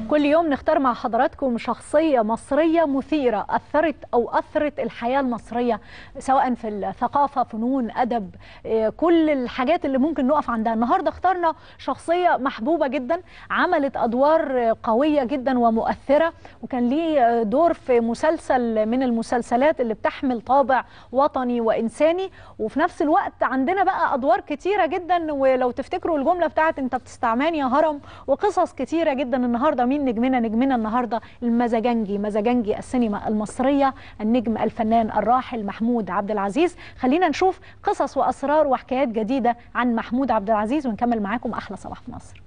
كل يوم نختار مع حضراتكم شخصية مصرية مثيرة أثرت أو أثرت الحياة المصرية سواء في الثقافة فنون أدب إيه، كل الحاجات اللي ممكن نقف عندها النهاردة اخترنا شخصية محبوبة جدا عملت أدوار قوية جدا ومؤثرة وكان ليه دور في مسلسل من المسلسلات اللي بتحمل طابع وطني وإنساني وفي نفس الوقت عندنا بقى أدوار كتيرة جدا ولو تفتكروا الجملة بتاعت أنت بتستعماني يا هرم وقصص كتيرة جدا النهاردة مين نجمنا نجمنا النهاردة المزاجنجي مزاجنجي السينما المصرية النجم الفنان الراحل محمود عبد العزيز خلينا نشوف قصص وأسرار وحكايات جديدة عن محمود عبد العزيز ونكمل معاكم أحلى صباح في مصر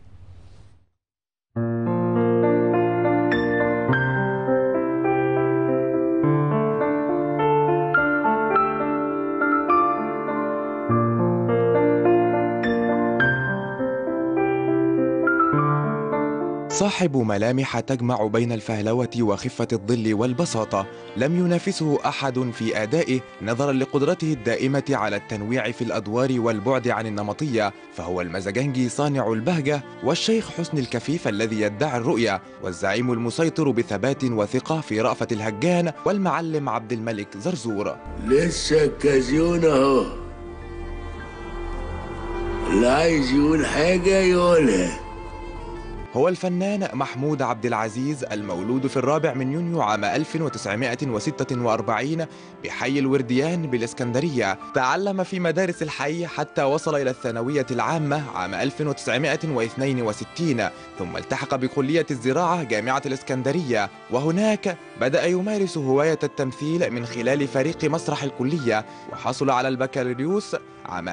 صاحب ملامح تجمع بين الفهلوة وخفة الظل والبساطة لم ينافسه أحد في أدائه نظرا لقدرته الدائمة على التنويع في الأدوار والبعد عن النمطية فهو المزاجنجي صانع البهجة والشيخ حسن الكفيف الذي يدعي الرؤية والزعيم المسيطر بثبات وثقة في رأفة الهجان والمعلم عبد الملك زرزور لسه الكازيون اهو اللي عايز يقول حاجة يقولها هو الفنان محمود عبد العزيز المولود في الرابع من يونيو عام 1946 بحي الورديان بالإسكندرية تعلم في مدارس الحي حتى وصل إلى الثانوية العامة عام 1962 ثم التحق بكلية الزراعة جامعة الإسكندرية وهناك بدأ يمارس هواية التمثيل من خلال فريق مسرح الكلية وحصل على البكالوريوس عام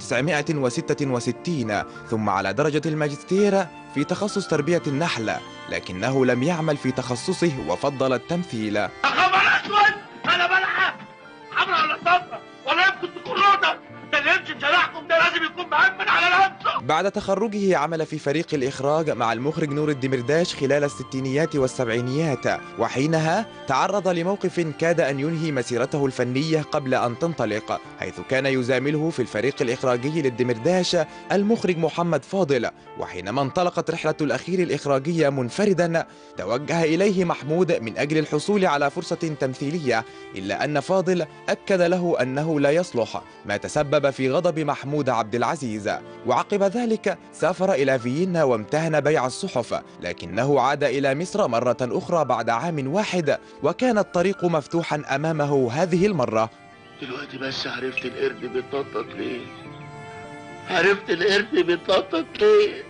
1966 ثم على درجة الماجستير في تخصص تربية النحل لكنه لم يعمل في تخصصه وفضل التمثيل خبر اسود انا بلعب حمرا ولا صفرا ولا يمكن تكون روضه ده اللي يمشي بشارعكم ده لازم يكون مأمن على نفسه بعد تخرجه عمل في فريق الإخراج مع المخرج نور الدمرداش خلال الستينيات والسبعينيات وحينها تعرض لموقف كاد أن ينهي مسيرته الفنية قبل أن تنطلق حيث كان يزامله في الفريق الإخراجي للدمرداش المخرج محمد فاضل وحينما انطلقت رحلة الأخير الإخراجية منفردا توجه إليه محمود من أجل الحصول على فرصة تمثيلية إلا أن فاضل أكد له أنه لا يصلح ما تسبب في غضب محمود عبد العزيز وعقب ذلك سافر إلى فيينا وامتهن بيع الصحف لكنه عاد إلى مصر مرة أخرى بعد عام واحد وكان الطريق مفتوحا أمامه هذه المرة دلوقتي بس عرفت القرد بيتنطط ليه عرفت القرد بيتنطط ليه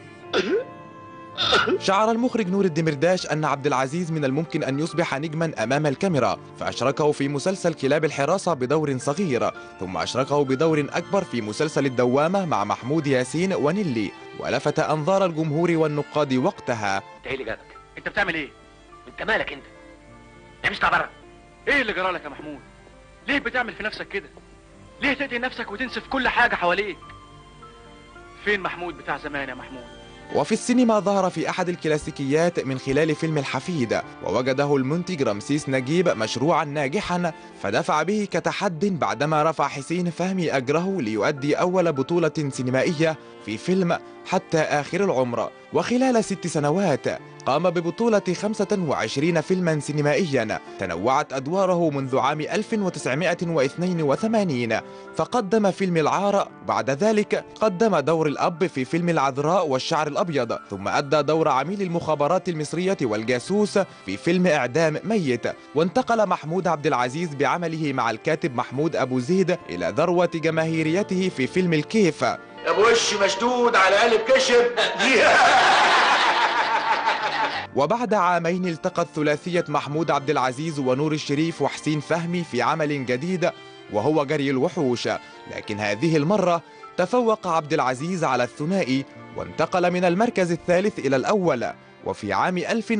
شعر المخرج نور الدمرداش أن عبد العزيز من الممكن أن يصبح نجما أمام الكاميرا فأشركه في مسلسل كلاب الحراسة بدور صغير ثم أشركه بدور أكبر في مسلسل الدوامة مع محمود ياسين ونيلي ولفت أنظار الجمهور والنقاد وقتها انت ايه اللي جابك انت بتعمل ايه انت مالك انت يا مش تعبان ايه اللي جرالك يا محمود ليه بتعمل في نفسك كده ليه تأذي نفسك وتنسف كل حاجه حواليك فين محمود بتاع زمان يا محمود وفي السينما ظهر في أحد الكلاسيكيات من خلال فيلم الحفيد ووجده المنتج رمسيس نجيب مشروعا ناجحا فدفع به كتحد بعدما رفع حسين فهمي أجره ليؤدي أول بطولة سينمائية في فيلم حتى آخر العمر وخلال ست سنوات قام ببطولة 25 فيلما سينمائيا تنوعت أدواره منذ عام 1982 فقدم فيلم العار بعد ذلك قدم دور الأب في فيلم العذراء والشعر الأبيض ثم أدى دور عميل المخابرات المصرية والجاسوس في فيلم إعدام ميت وانتقل محمود عبد العزيز بعمله مع الكاتب محمود أبو زيد إلى ذروة جماهيريته في فيلم الكيف يا ابو وش مشدود على قلب كشب وبعد عامين التقت ثلاثية محمود عبد العزيز ونور الشريف وحسين فهمي في عمل جديد وهو جري الوحوش لكن هذه المرة تفوق عبد العزيز على الثنائي وانتقل من المركز الثالث إلى الأول وفي عام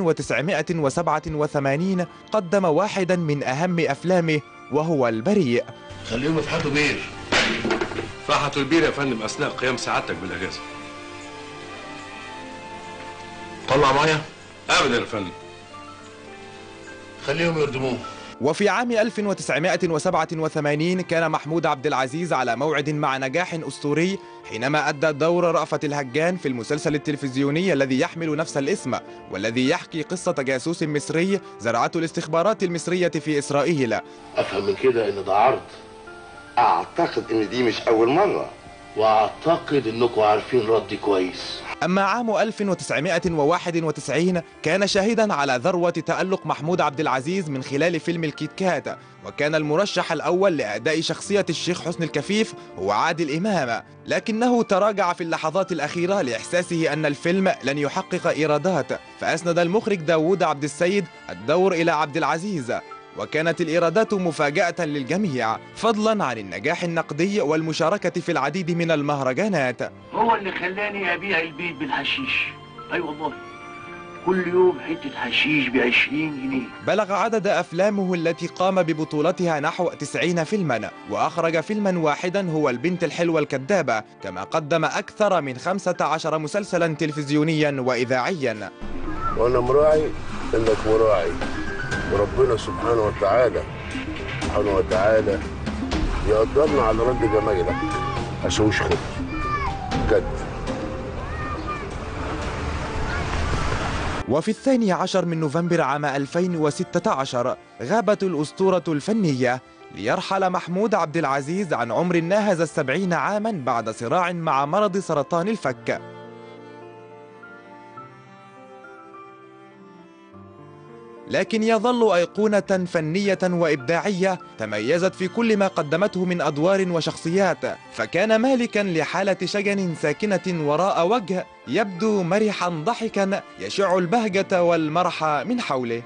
1987 قدم واحدا من أهم أفلامه وهو البريء خليهم يفحطوا بير فحطوا البير يا فندم اثناء قيام سعادتك بالاجازه طلع ميه ابدا يا فندم خليهم يردموه وفي عام 1987 كان محمود عبد العزيز على موعد مع نجاح أسطوري حينما أدى دور رأفت الهجان في المسلسل التلفزيوني الذي يحمل نفس الاسم والذي يحكي قصة جاسوس مصري زرعته الاستخبارات المصرية في إسرائيل افهم من كده ان ده عرض اعتقد ان دي مش اول مرة واعتقد انكم عارفين ردي كويس أما عام 1991 كان شاهدا على ذروة تألق محمود عبد العزيز من خلال فيلم الكيت كات وكان المرشح الأول لأداء شخصية الشيخ حسن الكفيف هو عادل إمام لكنه تراجع في اللحظات الأخيرة لإحساسه أن الفيلم لن يحقق إيرادات فأسند المخرج داوود عبد السيد الدور إلى عبد العزيز وكانت الإيرادات مفاجأة للجميع فضلا عن النجاح النقدي والمشاركة في العديد من المهرجانات هو اللي خلاني ابيع البيت بالحشيش اي أيوة والله كل يوم حته حشيش ب 20 جنيه بلغ عدد أفلامه التي قام ببطولتها نحو 90 فيلما وأخرج فيلما واحدا هو البنت الحلوة الكذابة كما قدم أكثر من 15 مسلسلا تلفزيونيا وإذاعيا وانا مراعي انك مراعي وربنا سبحانه وتعالى سبحانه وتعالى يقدرنا على رد جمايلك اشوش خير بجد وفي الثاني عشر من نوفمبر عام 2016 غابت الأسطورة الفنية ليرحل محمود عبد العزيز عن عمر ناهز السبعين عاما بعد صراع مع مرض سرطان الفك لكن يظل أيقونة فنية وإبداعية تميزت في كل ما قدمته من أدوار وشخصيات فكان مالكا لحالة شجن ساكنة وراء وجه يبدو مرحا ضحكا يشع البهجة والمرح من حوله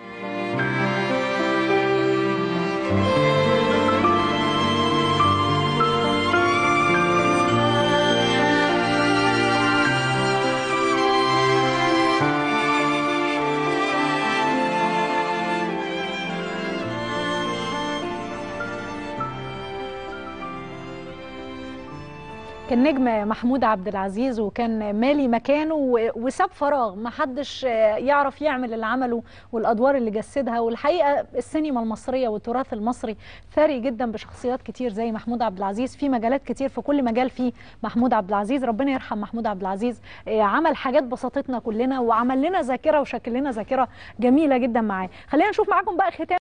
كان نجم محمود عبد العزيز وكان مالي مكانه و- وساب فراغ ما حدش يعرف يعمل اللي عمله والادوار اللي جسدها والحقيقه السينما المصريه والتراث المصري ثري جدا بشخصيات كتير زي محمود عبد العزيز في مجالات كتير في كل مجال فيه محمود عبد العزيز ربنا يرحم محمود عبد العزيز آه، عمل حاجات بسطتنا كلنا وعمل لنا ذاكره وشكل لنا ذاكره جميله جدا معاه خلينا نشوف معاكم بقى ختام